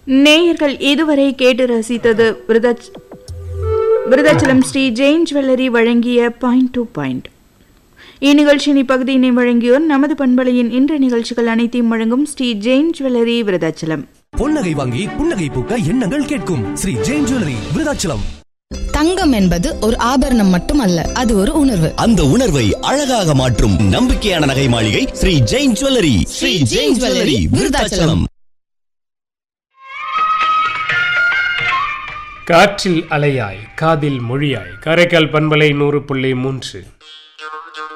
நேயர்கள் இதுவரை கேட்டு ரசித்தது விருதாச்- விருதாச்சலம் ஸ்ரீ ஜெயின் ஜுவல்லரி வழங்கிய பாயிண்ட் டு பாயிண்ட் இந்நிகழ்ச்சியின் இப்பகுதியினை வழங்கியோர் நமது பண்பலையின் இன்று நிகழ்ச்சிகள் அனைத்தையும் வழங்கும் ஸ்ரீ ஜெயின் ஜுவல்லரி விருதாச்சலம் பொன்னகை வாங்கி புன்னகை பூக்க எண்ணங்கள் கேட்கும் ஸ்ரீ ஜெயின் ஜுவல்லரி விருதாச்சலம் தங்கம் என்பது ஒரு ஆபரணம் மட்டுமல்ல அது ஒரு உணர்வு அந்த உணர்வை அழகாக மாற்றும் நம்பிக்கையான நகை மாளிகை ஸ்ரீ ஜெயின் ஜுவல்லரி ஸ்ரீ ஜெயின் ஜுவல்லரி விருதாச்சலம் காற்றில் அலையாய் காதில் மொழியாய் காரைக்கால் பண்பலை நூறு புள்ளி மூன்று